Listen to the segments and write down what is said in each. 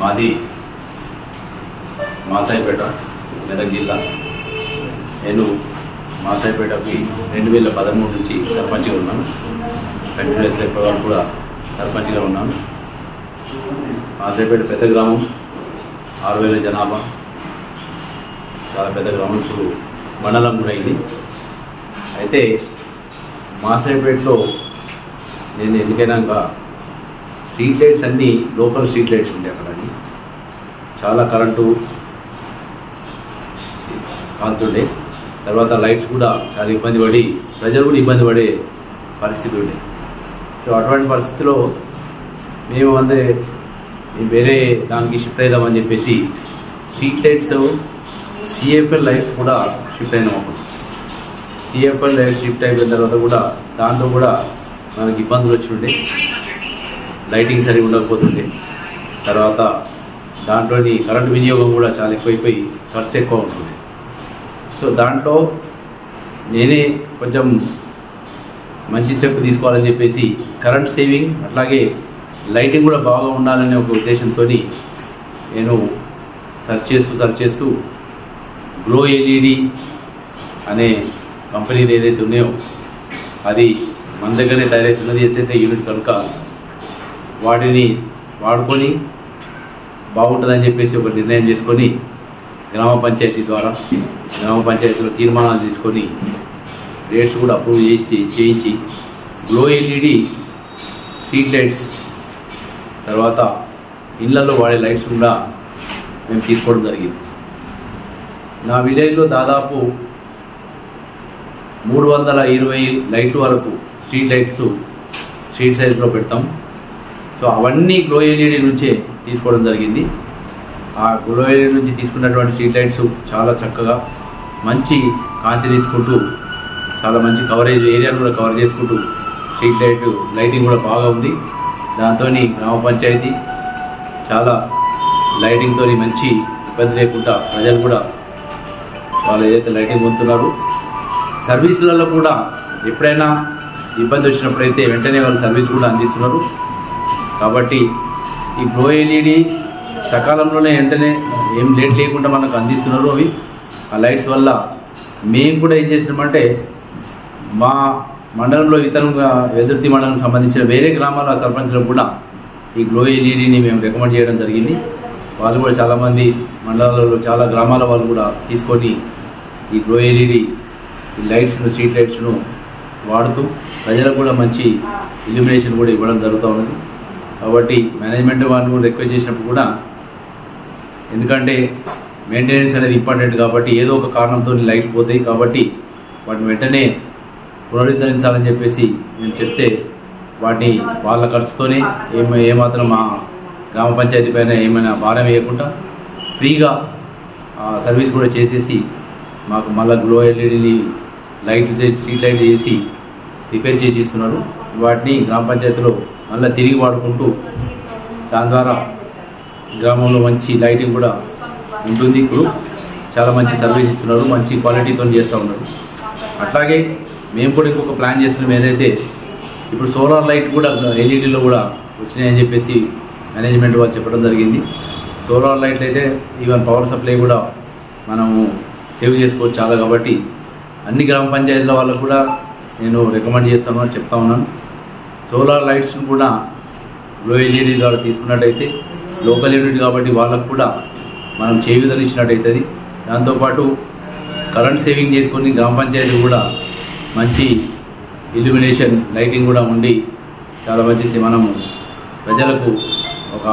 మాది మాసాయిపేట మెదక్ జిల్లా నేను మాసాయిపేటకి రెండు వేల పదమూడు నుంచి సర్పంచ్గా ఉన్నాను కంటిన్యూస్గా ఇప్పటివరకు కూడా సర్పంచ్గా ఉన్నాను మాసాయిపేట పెద్ద గ్రామం ఆరు వేల జనాభా చాలా పెద్ద గ్రామం ఇప్పుడు మండలం కూడా అయింది అయితే మాసాయిపేటలో నేను ఎన్నికైనాక స్ట్రీట్ లైట్స్ అన్నీ లోకల్ స్ట్రీట్ లైట్స్ ఉంటాయి అక్కడ అన్ని చాలా కరెంటు కాలుతుండే తర్వాత లైట్స్ కూడా చాలా ఇబ్బంది పడి ప్రజలు కూడా ఇబ్బంది పడే పరిస్థితి ఉండే సో అటువంటి పరిస్థితిలో మేము అంటే మేము వేరే దానికి షిఫ్ట్ అవుదామని చెప్పేసి స్ట్రీట్ లైట్స్ సిఎఫ్ఎల్ లైట్స్ కూడా షిఫ్ట్ అయినాం అప్పుడు సిఎఫ్ఎల్ లైట్స్ షిఫ్ట్ అయిపోయిన తర్వాత కూడా దాంతో కూడా మనకి ఇబ్బందులు వచ్చి ఉండే లైటింగ్ సరిగా ఉండకపోతుండే తర్వాత దాంట్లోని కరెంట్ వినియోగం కూడా చాలా ఎక్కువైపోయి ఖర్చు ఎక్కువ ఉంటుంది సో దాంట్లో నేనే కొంచెం మంచి స్టెప్ తీసుకోవాలని చెప్పేసి కరెంట్ సేవింగ్ అట్లాగే లైటింగ్ కూడా బాగా ఉండాలనే ఒక ఉద్దేశంతో నేను సెర్చ్ చేస్తూ సెర్చ్ చేస్తూ గ్లో ఎల్ఈడి అనే కంపెనీలు ఏదైతే ఉన్నాయో అది మన దగ్గరనే తయారవుతున్నది ఎస్ఎస్ఐ యూనిట్ కనుక వాటిని వాడుకొని బాగుంటుందని చెప్పేసి ఒక నిర్ణయం చేసుకొని గ్రామ పంచాయతీ ద్వారా గ్రామ పంచాయతీలో తీర్మానాలు తీసుకొని రేట్స్ కూడా అప్రూవ్ చేసి చేయించి గ్లో ఎల్ఈడి స్ట్రీట్ లైట్స్ తర్వాత ఇళ్లలో వాడే లైట్స్ కూడా మేము తీసుకోవడం జరిగింది నా విలేజ్లో దాదాపు మూడు వందల ఇరవై లైట్ల వరకు స్ట్రీట్ లైట్స్ స్ట్రీట్ సైజ్లో పెడతాం సో అవన్నీ గ్లో ఎల్ఈడి నుంచే తీసుకోవడం జరిగింది ఆ గ్లో ఎల్ఈడి నుంచి తీసుకున్నటువంటి స్ట్రీట్ లైట్స్ చాలా చక్కగా మంచి కాంతి తీసుకుంటూ చాలా మంచి కవరేజ్ ఏరియాను కూడా కవర్ చేసుకుంటూ స్ట్రీట్ లైట్ లైటింగ్ కూడా బాగా ఉంది దాంతో గ్రామ పంచాయతీ చాలా లైటింగ్తో మంచి ఇబ్బంది లేకుండా ప్రజలు కూడా వాళ్ళు ఏదైతే లైటింగ్ పొందుతున్నారో సర్వీసులలో కూడా ఎప్పుడైనా ఇబ్బంది వచ్చినప్పుడైతే వెంటనే వాళ్ళు సర్వీస్ కూడా అందిస్తున్నారు కాబట్టి ఈ గ్లో ఎల్ఈడి సకాలంలోనే వెంటనే ఏం లేట్ లేకుండా మనకు అందిస్తున్నారు అవి ఆ లైట్స్ వల్ల మేము కూడా ఏం చేసినామంటే మా మండలంలో ఇతరంగా వెదుర్తి మండలం సంబంధించిన వేరే గ్రామాల సర్పంచ్లకు కూడా ఈ గ్లో ఎల్ఈడిని మేము రికమెండ్ చేయడం జరిగింది వాళ్ళు కూడా చాలామంది మండలాలలో చాలా గ్రామాల వాళ్ళు కూడా తీసుకొని ఈ గ్లో ఎల్ఈడి ఈ లైట్స్ను స్ట్రీట్ లైట్స్ను వాడుతూ ప్రజలకు కూడా మంచి ఇల్యూమినేషన్ కూడా ఇవ్వడం జరుగుతూ ఉన్నది కాబట్టి మేనేజ్మెంట్ వాళ్ళు కూడా రిక్వెస్ట్ చేసినప్పుడు కూడా ఎందుకంటే మెయింటెనెన్స్ అనేది ఇంపార్టెంట్ కాబట్టి ఏదో ఒక కారణంతో లైట్ పోతాయి కాబట్టి వాటిని వెంటనే పునరుద్ధరించాలని చెప్పేసి నేను చెప్తే వాటిని వాళ్ళ ఖర్చుతోనే ఏమ ఏమాత్రం మా గ్రామ పంచాయతీ పైన ఏమైనా భారం వేయకుండా ఫ్రీగా ఆ సర్వీస్ కూడా చేసేసి మాకు మళ్ళీ గ్లో ఎల్ఈడిని లైట్లు చేసి స్ట్రీట్ లైట్ చేసి రిపేర్ చేసి ఇస్తున్నారు వాటిని గ్రామ పంచాయతీలో మళ్ళీ తిరిగి వాడుకుంటూ దాని ద్వారా గ్రామంలో మంచి లైటింగ్ కూడా ఉంటుంది ఇప్పుడు చాలా మంచి సర్వీస్ ఇస్తున్నారు మంచి క్వాలిటీతో చేస్తూ ఉన్నారు అట్లాగే మేము కూడా ఇంకొక ప్లాన్ చేస్తున్నాం ఏదైతే ఇప్పుడు సోలార్ లైట్ కూడా ఎల్ఈడీలో కూడా వచ్చినాయని చెప్పేసి మేనేజ్మెంట్ వాళ్ళు చెప్పడం జరిగింది సోలార్ లైట్లు అయితే ఈవెన్ పవర్ సప్లై కూడా మనము సేవ్ చేసుకోవచ్చు చాలా కాబట్టి అన్ని గ్రామ పంచాయతీల వాళ్ళకు కూడా నేను రికమెండ్ చేస్తాను అని చెప్తా ఉన్నాను సోలార్ లైట్స్ను కూడా లో ఎల్ఈడి ద్వారా తీసుకున్నట్టయితే లోకల్ యూనిట్ కాబట్టి వాళ్ళకు కూడా మనం చేయుదలు ఇచ్చినట్టయితుంది దాంతోపాటు కరెంట్ సేవింగ్ చేసుకొని గ్రామ పంచాయతీ కూడా మంచి ఇల్యూమినేషన్ లైటింగ్ కూడా ఉండి చాలా మంచి మనము ప్రజలకు ఒక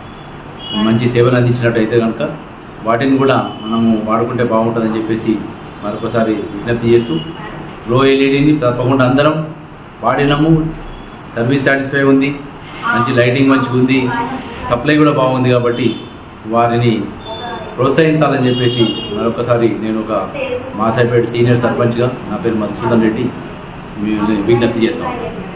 మంచి సేవలు అందించినట్టయితే కనుక వాటిని కూడా మనము వాడుకుంటే బాగుంటుందని చెప్పేసి మరొకసారి విజ్ఞప్తి చేస్తూ లో ఎల్ఈడిని తప్పకుండా అందరం వాడినాము సర్వీస్ సాటిస్ఫై ఉంది మంచి లైటింగ్ మంచిగా ఉంది సప్లై కూడా బాగుంది కాబట్టి వారిని ప్రోత్సహించాలని చెప్పేసి మరొకసారి నేను ఒక మాసాపేట సీనియర్ సర్పంచ్గా నా పేరు మధుసూదన్ రెడ్డి మీ విజ్ఞప్తి చేస్తాను